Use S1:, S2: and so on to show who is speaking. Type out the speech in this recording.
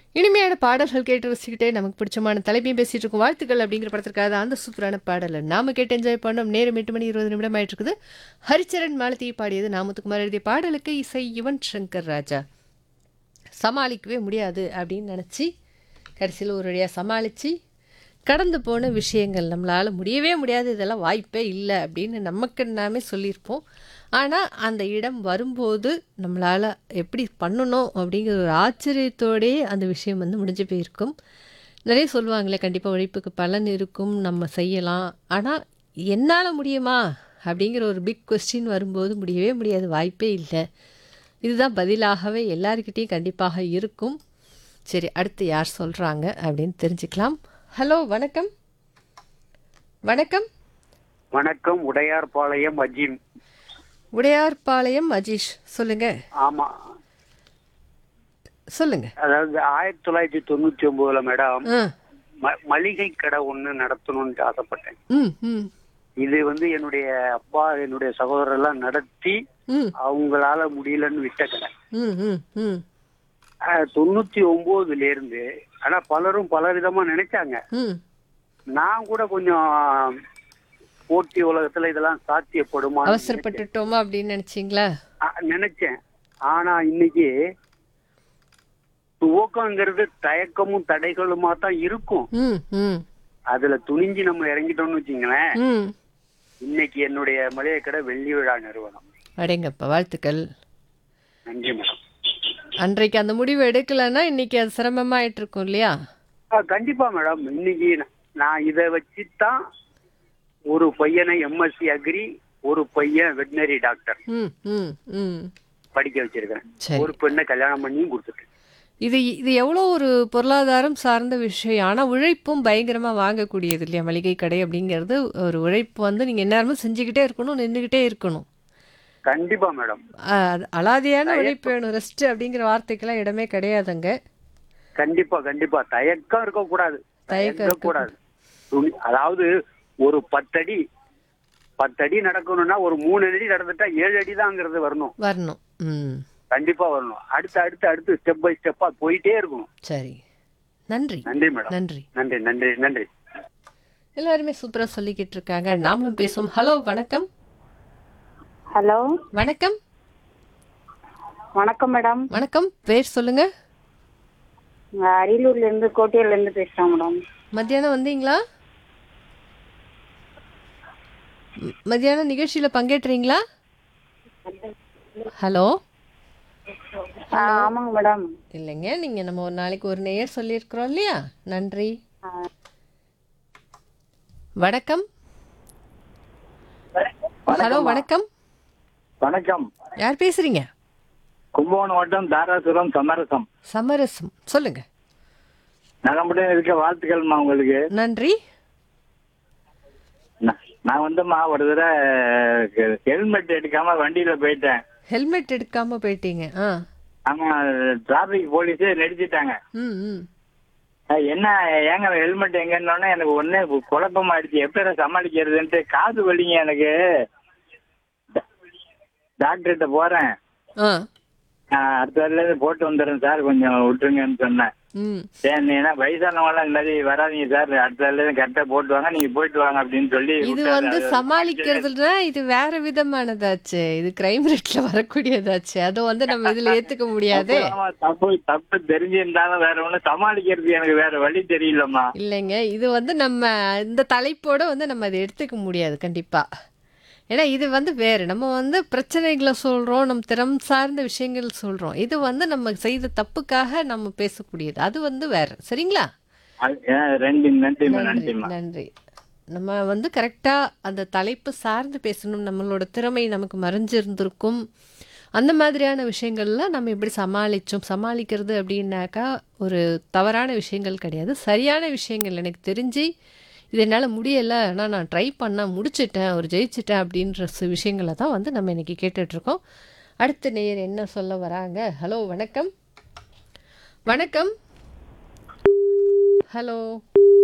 S1: இனிமையான பாடல்கள் கேட்டு ரசிக்கிட்டே நமக்கு பிடிச்சமான தலைமையும் பேசிட்டு இருக்கும் வாழ்த்துக்கள் அப்படிங்கிற படத்திற்காக அந்த சூப்பரான பாடலை நாம கேட்டு என்ஜாய் பண்ணோம் நேரம் எட்டு மணி இருபது நிமிடம் ஆயிட்டு இருக்குது ஹரிச்சரன் மாலதி பாடியது நாமத்துக்குமார் எழுதிய பாடலுக்கு இசை யுவன் சங்கர் ராஜா சமாளிக்கவே முடியாது அப்படின்னு நினச்சி கடைசியில் ஒரு வழியாக சமாளித்து கடந்து போன விஷயங்கள் நம்மளால் முடியவே முடியாது இதெல்லாம் வாய்ப்பே இல்லை அப்படின்னு நமக்கு நாமே சொல்லியிருப்போம் ஆனால் அந்த இடம் வரும்போது நம்மளால் எப்படி பண்ணணும் அப்படிங்கிற ஒரு ஆச்சரியத்தோடயே அந்த விஷயம் வந்து முடிஞ்சு போயிருக்கும் நிறைய சொல்லுவாங்களே கண்டிப்பாக உழைப்புக்கு பலன் இருக்கும் நம்ம செய்யலாம் ஆனால் என்னால் முடியுமா அப்படிங்கிற ஒரு பிக் கொஸ்டின் வரும்போது முடியவே முடியாது வாய்ப்பே இல்லை இதுதான் பதிலாகவே எல்லாருக்கிட்டேயும் கண்டிப்பாக இருக்கும் சரி அடுத்து யார் சொல்கிறாங்க அப்படின்னு தெரிஞ்சுக்கலாம் ஹலோ வணக்கம் வணக்கம்
S2: வணக்கம் உடையார்பாளையம் அஜீம்
S1: உடையார்பாளையம் அஜீஷ் சொல்லுங்க
S2: ஆமா
S1: சொல்லுங்க
S2: அதாவது ஆயிரத்தி தொள்ளாயிரத்தி தொண்ணூத்தி ஒன்பதுல மேடம்
S1: ஆ
S2: ம- மளிகை கடை ஒண்ணு நடத்தணும்னு ஆசைப்பட்டேன்
S1: ம் ம்
S2: இது வந்து என்னுடைய அப்பா என்னுடைய சகோதரர் எல்லாம் நடத்தி
S1: ம்
S2: அவங்களால முடியலன்னு விட்ட கடை
S1: ம் ம் ம்
S2: ஆஹ், தொண்ணூத்தி ஒன்பதுல இருந்து ஆனா பலரும் பல விதமா நினைச்சாங்க
S1: ம்
S2: நான் கூட கொஞ்சம் போட்டி உலகத்துல இதெல்லாம் சாத்தியப்படுமா
S1: அவசரப்பட்டுட்டோமா அப்படின்னு நினச்சிங்களா
S2: நினைச்சேன் ஆனா இன்னைக்கு துவக்கங்கிறது தயக்கமும் தடைகளுமா தான் இருக்கும்
S1: ம் ம்
S2: அதுல துணிஞ்சு நம்ம இறங்கிட்டோம்னு வச்சுங்களேன்
S1: ம்
S2: இன்னைக்கு என்னுடைய மளிகை கடை வெள்ளி விழா நிறுவனம்
S1: அடேங்கப்பா வாழ்த்துக்கள்
S2: நன்றி மேடம்
S1: அன்றைக்கு அந்த முடிவு எடுக்கலைன்னா இன்னைக்கு அது சிரமமாயிட்டு இருக்கும் இல்லையா
S2: ஆ, கண்டிப்பா மேடம் இன்னைக்கு ந- நான் இதை வச்சுதான் ஒரு பையனை எம்எஸ்சி அக்ரி ஒரு பையன் வெட்டினரி டாக்டர்
S1: ம் ம் ம்
S2: படிக்க வச்சிருக்கேன்
S1: சரி
S2: ஒரு பெண்ணை கல்யாணம் பண்ணியும் கொடுத்துட்டேன்
S1: இது இது எவ்வளோ ஒரு பொருளாதாரம் சார்ந்த விஷயம் ஆனால் உழைப்பும் பயங்கரமாக வாங்கக்கூடியது இல்லையா மளிகை கடை அப்படிங்கிறது ஒரு உழைப்பு வந்து நீங்கள் எந்நேரமும் செஞ்சுக்கிட்டே இருக்கணும் நின்றுக்கிட்டே இருக்கணும்
S2: கண்டிப்பா மேடம்
S1: ஆஹ் அது அலாதியான உழைப்பு வேணும் ரெஸ்ட் அப்படிங்கிற வார்த்தைக்கெல்லாம் இடமே கிடையாதுங்க
S2: கண்டிப்பா கண்டிப்பா தயக்கம் இருக்கக்கூடாது
S1: தயக்கம்
S2: தயக்கம் கூடாது துணி- அதாவது ஒரு பத்தடி பத்தடி நடக்கணும்னா ஒரு மூணு அடி நடந்துட்டா ஏழு அடி தாங்கிறது வரணும்
S1: வரணும் ம்
S2: கண்டிப்பா வரணும் அடுத்து அடுத்து அடுத்து ஸ்டெப் பை ஸ்டெப்பா போயிட்டே இருக்கணும்
S1: சரி நன்றி
S2: நன்றி மேடம்
S1: நன்றி
S2: நன்றி நன்றி நன்றி
S1: எல்லாருமே சூப்பராக சொல்லிக்கிட்டு இருக்காங்க நாமளும் பேசுவோம் ஹலோ வணக்கம்
S3: ஹலோ
S1: வணக்கம்
S3: வணக்கம் மேடம்
S1: வணக்கம் பேர் சொல்லுங்க
S3: நான் அரியலூர்ல இருந்து கோட்டையில இருந்து பேசுறேன் மேடம்
S1: மத்தியானம் வந்தீங்களா ம், மத்தியானம் நிகழ்ச்சியில் பங்கேற்றீங்களா ஹலோ
S3: ஆ, ஆமாங்க மேடம்
S1: இல்லைங்க நீங்கள் நம்ம ஒரு நாளைக்கு ஒரு நேயர் சொல்லியிருக்கிறோம் இல்லையா நன்றி
S3: ஆ,
S1: வணக்கம் ஹலோ வணக்கம்
S4: வணக்கம்
S1: யார் பேசுறீங்க
S4: கும்பகோணம் வட்டம் தாராசுரம் சமரசம்
S1: சமரசம் சொல்லுங்க
S4: நலமுடன் இருக்க வாழ்த்துக்கள்மா உங்களுக்கு
S1: நன்றி
S4: நா- நான் வந்துமா ஒரு தடவை ஹெல்மெட் எடுக்காம வண்டியில போயிட்டேன்
S1: ஹெல்மெட் எடுக்காம போயிட்டீங்க ஆ
S4: ஆமா டிராபிக் போலீஸே நடிச்சிட்டாங்க
S1: ம் ம்
S4: அஹ் என்ன ஏங்க ஹெல்மெட் எங்கன்னொன்னே எனக்கு ஒன்னே குழப்பமாயிடுச்சு எப்படி சமாளிக்கிறதுன்ட்டு காது வலிங்க எனக்கு டாக்டர்கிட்ட போறேன்
S1: ஆ
S4: நான் அடுத்த வாரில இருந்து போட்டு வந்துடுறேன் சார் கொஞ்சம் விட்டுருங்கன்னு சொன்னேன்
S1: ம்
S4: சரி ஏன்னா வயசானவங்க இந்த மாதிரி வராதீங்க சார் அடுத்த வாரில இருந்து கரெக்டா போட்டு வாங்க நீங்க போயிட்டு வாங்க அப்படின்னு சொல்லி
S1: இது
S4: விட்டாரு.
S1: வந்து
S4: அது
S1: சமாளிக்கிறதுனா இது வேற விதமானதாச்சு இது கிரைம் ரேட்ல வரக்கூடியதாச்சு அதை வந்து நம்ம இதுல ஏத்துக்க முடியாது
S4: ஆமா, தப்பு தப்பு தெரிஞ்சிருந்தாலும் வேற ஒண்ணு சமாளிக்கிறது எனக்கு வேற வழி தெரியலம்மா
S1: இல்லைங்க இது வந்து நம்ம இந்த தலைப்போட வந்து நம்ம அதை எடுத்துக்க முடியாது கண்டிப்பா ஏன்னா இது வந்து வேறு நம்ம வந்து பிரச்சனைகளை சொல்கிறோம் நம்ம திறம் சார்ந்த விஷயங்கள் சொல்கிறோம் இது வந்து நம்ம செய்த தப்புக்காக நம்ம பேசக்கூடியது அது வந்து வேறு சரிங்களா
S4: அது- ஏன், ரெண்டு நன்றிம்மா
S1: நன்றி
S4: நன்றிம்மா
S1: நன்றி நம்ம வந்து கரெக்டாக அந்த தலைப்பு சார்ந்து பேசணும் நம்மளோட திறமை நமக்கு மறைஞ்சிருந்திருக்கும் அந்த மாதிரியான விஷயங்கள்லாம் நம்ம எப்படி சமாளித்தோம் சமாளிக்கிறது அப்படின்னாக்கா ஒரு தவறான விஷயங்கள் கிடையாது சரியான விஷயங்கள் எனக்கு தெரிஞ்சு இது என்னால் முடியலை ஆனால் நான் ட்ரை பண்ணால் முடிச்சிட்டேன் ஒரு ஜெயிச்சிட்டேன் அப்படின்ற சு- விஷயங்களை தான் வந்து நம்ம இன்னைக்கு கேட்டுட்ருக்கோம் அடுத்த நேயர் என்ன சொல்ல வராங்க ஹலோ வணக்கம் வணக்கம் ஹலோ